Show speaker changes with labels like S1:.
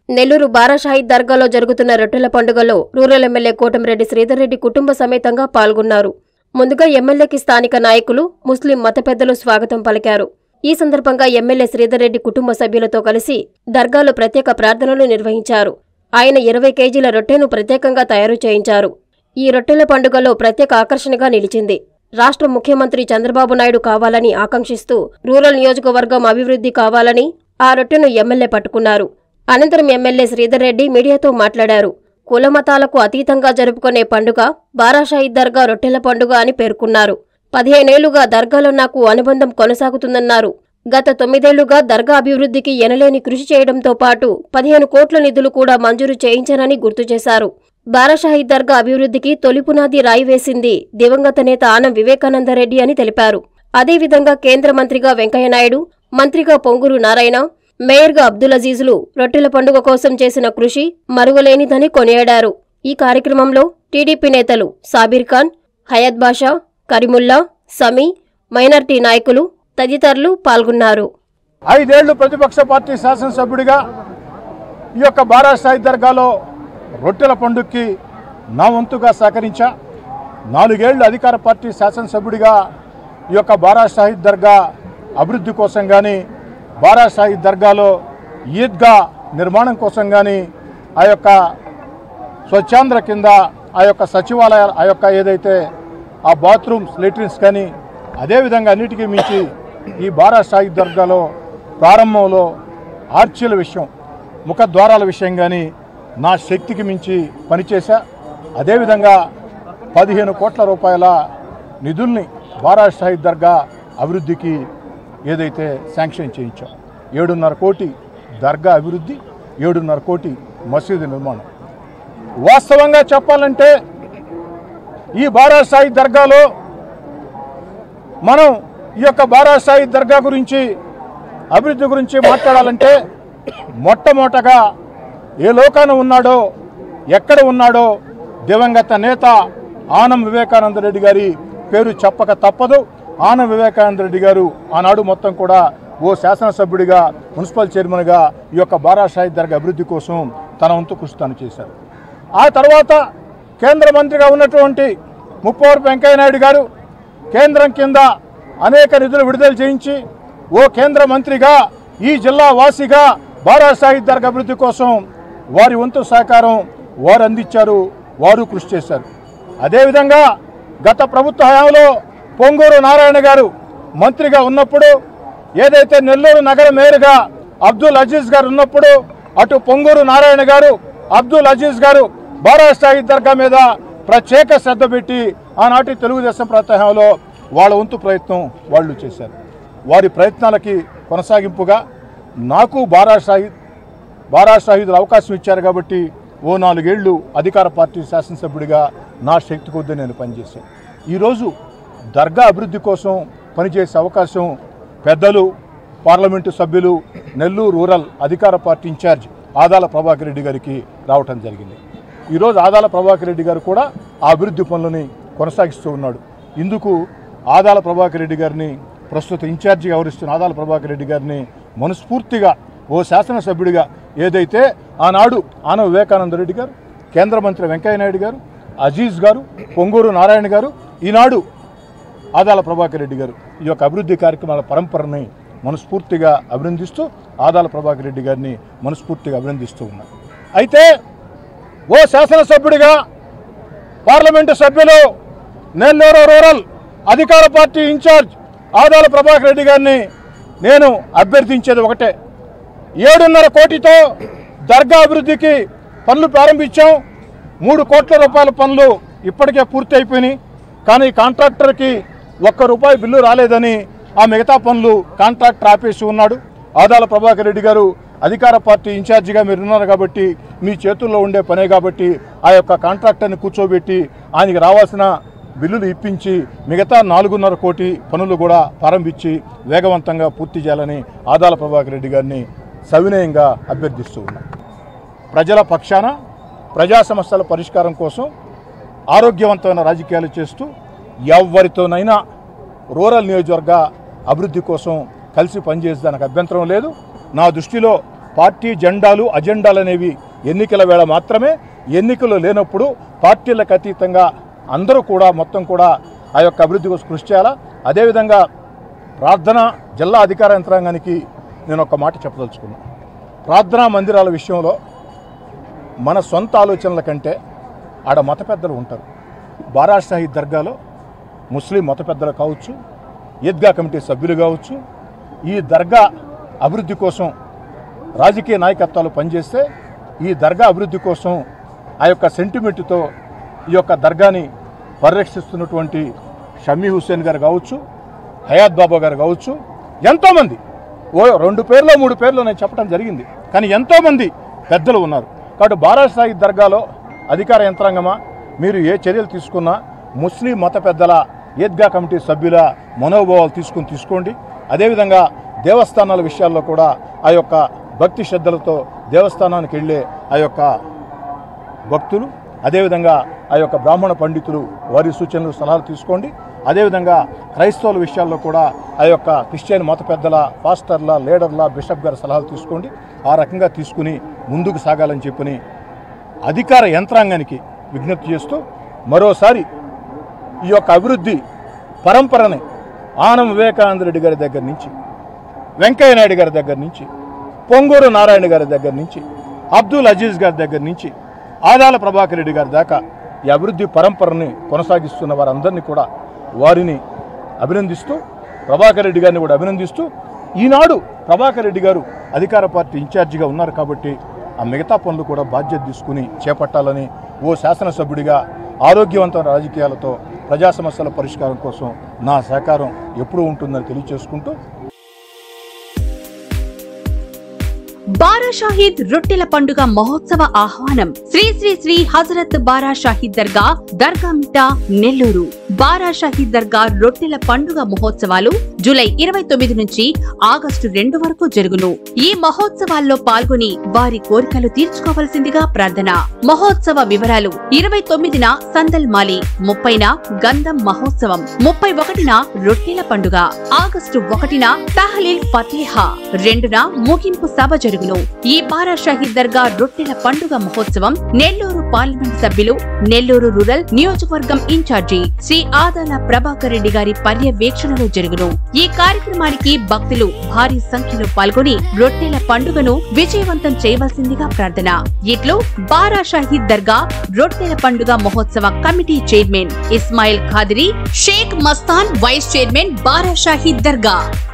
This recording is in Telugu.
S1: నెల్లూరు బారాషాహిద్ దర్గాలో జరుగుతున్న రొట్టెల పండుగలో రూరల్ ఎమ్మెల్యే కోటమిరెడ్డి శ్రీధర్ రెడ్డి కుటుంబ సమేతంగా పాల్గొన్నారు ముందుగా ఎమ్మెల్యేకి స్థానిక నాయకులు ముస్లిం మత పెద్దలు స్వాగతం పలికారు ఈ సందర్భంగా ఎమ్మెల్యే శ్రీధర్ రెడ్డి కుటుంబ సభ్యులతో కలిసి దర్గాలో ప్రత్యేక ప్రార్థనలు నిర్వహించారు ఆయన ఇరవై కేజీల రొట్టెను ప్రత్యేకంగా తయారు చేయించారు ఈ రొట్టెల పండుగలో ప్రత్యేక ఆకర్షణగా నిలిచింది రాష్ట్ర ముఖ్యమంత్రి చంద్రబాబు నాయుడు కావాలని ఆకాంక్షిస్తూ రూరల్ నియోజకవర్గం అభివృద్ధి కావాలని ఆ రొట్టెను ఎమ్మెల్యే పట్టుకున్నారు అనంతరం ఎమ్మెల్యే శ్రీధర్ రెడ్డి మీడియాతో మాట్లాడారు కులమతాలకు అతీతంగా జరుపుకునే పండుగ బారాషాహి దర్గా రొట్టెల పండుగ అని పేర్కొన్నారు పదిహేనేళ్లుగా దర్గాలో నాకు అనుబంధం కొనసాగుతుందన్నారు గత తొమ్మిదేళ్లుగా దర్గా అభివృద్ధికి ఎనలేని కృషి చేయడంతో పాటు పదిహేను కోట్ల నిధులు కూడా మంజూరు చేయించారని గుర్తు చేశారు బారాషాహి దర్గా అభివృద్ధికి తొలి పునాది రాయి వేసింది దివంగత నేత ఆనం వివేకానందరెడ్డి అని తెలిపారు అదేవిధంగా కేంద్ర మంత్రిగా వెంకయ్యనాయుడు మంత్రిగా పొంగూరు నారాయణ మేయర్గా అబ్దుల్ అజీజులు రొట్టెల పండుగ కోసం చేసిన కృషి మరువలేనిదని కొనియాడారు ఈ కార్యక్రమంలో టీడీపీ నేతలు సాబీర్ ఖాన్ హయత్ బాషా కరీముల్లా సమీ మైనార్టీ నాయకులు తదితరులు పాల్గొన్నారు
S2: ఐదేళ్లు ప్రతిపక్ష పార్టీ శాసనసభ్యుడిగా ఈ యొక్క బారాసాయి దర్గాలో రొట్టెల పండుగకి నా వంతుగా సహకరించా నాలుగేళ్లు అధికార పార్టీ శాసనసభ్యుడిగా ఈ యొక్క బారాషాహిద్ దర్గా అభివృద్ధి కోసం కానీ బారాషాహిద్ దర్గాలో ఈద్గా నిర్మాణం కోసం కానీ ఆ యొక్క స్వచ్ఛాంధ్ర కింద ఆ యొక్క సచివాలయ ఆ యొక్క ఏదైతే ఆ బాత్రూమ్స్ లెట్రిన్స్ కానీ అదేవిధంగా అన్నిటికీ మించి ఈ బారాషాహి దర్గాలో ప్రారంభంలో ఆర్చీల విషయం ముఖద్వారాల విషయం కానీ నా శక్తికి మించి పనిచేశా అదేవిధంగా పదిహేను కోట్ల రూపాయల నిధుల్ని బారాషాహి దర్గా అభివృద్ధికి ఏదైతే శాంక్షన్ చేయించాం ఏడున్నర కోటి దర్గా అభివృద్ధి ఏడున్నర కోటి మసీదు నిర్మాణం వాస్తవంగా చెప్పాలంటే ఈ బారాసాయి దర్గాలో మనం ఈ యొక్క బారాసాయి దర్గా గురించి అభివృద్ధి గురించి మాట్లాడాలంటే మొట్టమొదటగా ఏ లోకాన ఉన్నాడో ఎక్కడ ఉన్నాడో దివంగత నేత ఆనం వివేకానంద రెడ్డి గారి పేరు చెప్పక తప్పదు ఆనం వివేకానంద రెడ్డి గారు ఆనాడు మొత్తం కూడా ఓ శాసనసభ్యుడిగా మున్సిపల్ చైర్మన్గా ఈ యొక్క బారాషాహి దర్గా అభివృద్ధి కోసం తన వంతు కృషి తాను చేశారు ఆ తర్వాత కేంద్ర మంత్రిగా ఉన్నటువంటి ముప్పవరపు వెంకయ్యనాయుడు గారు కేంద్రం కింద అనేక నిధులు విడుదల చేయించి ఓ కేంద్ర మంత్రిగా ఈ జిల్లా వాసిగా బారాసాహి దర్గా అభివృద్ధి కోసం వారి వంతు సహకారం వారు అందించారు వారు కృషి చేశారు అదేవిధంగా గత ప్రభుత్వ హయాంలో పొంగూరు నారాయణ గారు మంత్రిగా ఉన్నప్పుడు ఏదైతే నెల్లూరు నగర మేయర్గా అబ్దుల్ అజీజ్ గారు ఉన్నప్పుడు అటు పొంగూరు నారాయణ గారు అబ్దుల్ అజీజ్ గారు బారాసాహి దర్గా మీద ప్రత్యేక శ్రద్ధ పెట్టి ఆనాటి తెలుగుదేశం ప్రత్యాహంలో వాళ్ళ వంతు ప్రయత్నం వాళ్ళు చేశారు వారి ప్రయత్నాలకి కొనసాగింపుగా నాకు బారాషాహిద్ బారాషాహిదులు అవకాశం ఇచ్చారు కాబట్టి ఓ నాలుగేళ్లు అధికార పార్టీ శాసనసభ్యుడిగా నా శక్తి కొద్దీ నేను పనిచేశాను ఈరోజు దర్గా అభివృద్ధి కోసం పనిచేసే అవకాశం పెద్దలు పార్లమెంటు సభ్యులు నెల్లూరు రూరల్ అధికార పార్టీ ఇన్ఛార్జ్ ఆదాల ప్రభాకర్ రెడ్డి గారికి రావటం జరిగింది ఈరోజు ఆదాల ప్రభాకర్ రెడ్డి గారు కూడా ఆ అభివృద్ధి పనులని కొనసాగిస్తూ ఉన్నాడు ఇందుకు ఆదాల ప్రభాకర్ రెడ్డి గారిని ప్రస్తుత ఇన్ఛార్జిగా వ్యవహరిస్తున్న ఆదాల ప్రభాకర్ రెడ్డి గారిని మనస్ఫూర్తిగా ఓ శాసనసభ్యుడిగా ఏదైతే ఆనాడు ఆన వివేకానంద రెడ్డి గారు కేంద్ర మంత్రి వెంకయ్యనాయుడు గారు అజీజ్ గారు పొంగూరు నారాయణ గారు ఈనాడు ఆదాల ప్రభాకర్ రెడ్డి గారు ఈ యొక్క అభివృద్ధి కార్యక్రమాల పరంపరని మనస్ఫూర్తిగా అభినందిస్తూ ఆదాల ప్రభాకర్ రెడ్డి గారిని మనస్ఫూర్తిగా అభినందిస్తూ ఉన్నారు అయితే ఓ శాసనసభ్యుడిగా పార్లమెంటు సభ్యులు నెల్లూరు రూరల్ అధికార పార్టీ ఇన్ఛార్జ్ ఆదాల ప్రభాకర్ రెడ్డి గారిని నేను అభ్యర్థించేది ఒకటే ఏడున్నర కోటితో దర్గా అభివృద్ధికి పనులు ప్రారంభించాం మూడు కోట్ల రూపాయల పనులు ఇప్పటికే పూర్తి అయిపోయినాయి కానీ కాంట్రాక్టర్కి ఒక్క రూపాయి బిల్లు రాలేదని ఆ మిగతా పనులు కాంట్రాక్టర్ ఆపేసి ఉన్నాడు ఆదాల ప్రభాకర్ రెడ్డి గారు అధికార పార్టీ ఇన్ఛార్జిగా మీరు ఉన్నారు కాబట్టి మీ చేతుల్లో ఉండే పనే కాబట్టి ఆ యొక్క కాంట్రాక్టర్ని కూర్చోబెట్టి ఆయనకి రావాల్సిన బిల్లులు ఇప్పించి మిగతా నాలుగున్నర కోటి పనులు కూడా ప్రారంభించి వేగవంతంగా పూర్తి చేయాలని ఆదాల ప్రభాకర్ రెడ్డి గారిని సవినయంగా అభ్యర్థిస్తూ ఉన్నాం ప్రజల పక్షాన ప్రజా సమస్యల పరిష్కారం కోసం ఆరోగ్యవంతమైన రాజకీయాలు చేస్తూ ఎవరితోనైనా రూరల్ నియోజకవర్గ అభివృద్ధి కోసం కలిసి పనిచేసేదానికి అభ్యంతరం లేదు నా దృష్టిలో పార్టీ జెండాలు అజెండాలు అనేవి ఎన్నికల వేళ మాత్రమే ఎన్నికలు లేనప్పుడు పార్టీలకు అతీతంగా అందరూ కూడా మొత్తం కూడా ఆ యొక్క అభివృద్ధి కోసం కృషి చేయాలా అదేవిధంగా ప్రార్థన జిల్లా అధికార యంత్రాంగానికి నేను ఒక మాట చెప్పదలుచుకున్నా ప్రార్థనా మందిరాల విషయంలో మన సొంత ఆలోచనల కంటే ఆడ మత పెద్దలు ఉంటారు బారా షాహీద్ దర్గాలో ముస్లిం మత పెద్దలు కావచ్చు ఈద్గా కమిటీ సభ్యులు కావచ్చు ఈ దర్గా అభివృద్ధి కోసం రాజకీయ నాయకత్వాలు పనిచేస్తే ఈ దర్గా అభివృద్ధి కోసం ఆ యొక్క సెంటిమెంట్తో ఈ యొక్క దర్గాని పరిరక్షిస్తున్నటువంటి షమీ హుస్సేన్ గారు కావచ్చు హయాత్ బాబా గారు కావచ్చు ఎంతోమంది ఓ రెండు పేర్లో మూడు పేర్లు నేను చెప్పడం జరిగింది కానీ ఎంతోమంది పెద్దలు ఉన్నారు కాబట్టి బారాసాయి దర్గాలో అధికార యంత్రాంగమా మీరు ఏ చర్యలు తీసుకున్నా ముస్లిం మత పెద్దల ఈద్గా కమిటీ సభ్యుల మనోభావాలు తీసుకుని తీసుకోండి అదేవిధంగా దేవస్థానాల విషయాల్లో కూడా ఆ యొక్క భక్తి శ్రద్ధలతో దేవస్థానానికి వెళ్ళే ఆ యొక్క భక్తులు అదేవిధంగా ఆ యొక్క బ్రాహ్మణ పండితులు వారి సూచనలు సలహాలు తీసుకోండి అదేవిధంగా క్రైస్తవుల విషయాల్లో కూడా ఆ యొక్క క్రిస్టియన్ మత పెద్దల పాస్టర్ల లీడర్ల బిషప్ గారి సలహాలు తీసుకోండి ఆ రకంగా తీసుకుని ముందుకు సాగాలని చెప్పని అధికార యంత్రాంగానికి విజ్ఞప్తి చేస్తూ మరోసారి ఈ యొక్క అభివృద్ధి పరంపరని ఆనం వివేకానంద రెడ్డి గారి దగ్గర నుంచి వెంకయ్య నాయుడు గారి దగ్గర నుంచి పొంగూరు నారాయణ గారి దగ్గర నుంచి అబ్దుల్ అజీజ్ గారి దగ్గర నుంచి ఆదాల ప్రభాకర్ రెడ్డి గారి దాకా ఈ అభివృద్ధి పరంపరని కొనసాగిస్తున్న వారందరినీ కూడా వారిని అభినందిస్తూ ప్రభాకర్ రెడ్డి గారిని కూడా అభినందిస్తూ ఈనాడు ప్రభాకర్ రెడ్డి గారు అధికార పార్టీ ఇన్ఛార్జిగా ఉన్నారు కాబట్టి ఆ మిగతా పనులు కూడా బాధ్యత తీసుకుని చేపట్టాలని ఓ శాసనసభ్యుడిగా ఆరోగ్యవంతమైన రాజకీయాలతో ప్రజా సమస్యల పరిష్కారం కోసం నా సహకారం ఎప్పుడూ ఉంటుందని తెలియజేసుకుంటూ
S3: బారా షాహీద్ రొట్టెల పండుగ మహోత్సవ ఆహ్వానం శ్రీ శ్రీ శ్రీ హజరత్ బారా షాహీద్ దర్గా దర్గా మిట్టా నెల్లూరు బారా షాహీద్ దర్గా రొట్టెల పండుగ మహోత్సవాలు జూలై ఇరవై తొమ్మిది నుంచి ఆగస్టు రెండు వరకు జరుగును ఈ మహోత్సవాల్లో పాల్గొని వారి కోరికలు తీర్చుకోవలసిందిగా ప్రార్థన మహోత్సవ వివరాలు ఇరవై తొమ్మిదిన సందల్ మాలి ముప్పైన గంధం మహోత్సవం ముప్పై ఒకటిన రొట్టెల పండుగ ఆగస్టు ఒకటిన తహలీల్ ఫతేహా రెండున ముగింపు సభ జరుగును ఈ బారా షాహీద్ దర్గా రొట్టెల పండుగ మహోత్సవం నెల్లూరు పార్లమెంట్ సభ్యులు నెల్లూరు రూరల్ నియోజకవర్గం ఇన్ఛార్జి శ్రీ ఆదాల ప్రభాకర్ రెడ్డి గారి పర్యవేక్షణలో జరుగును ఈ కార్యక్రమానికి భక్తులు భారీ సంఖ్యలో పాల్గొని రొట్టెల పండుగను విజయవంతం చేయవలసిందిగా ప్రార్థన ఇట్లు బారా షాహీద్ దర్గా రొట్టెల పండుగ మహోత్సవ committee chairman Ismail Khadiri Sheikh Mastan vice chairman Bara Shaheed దర్గా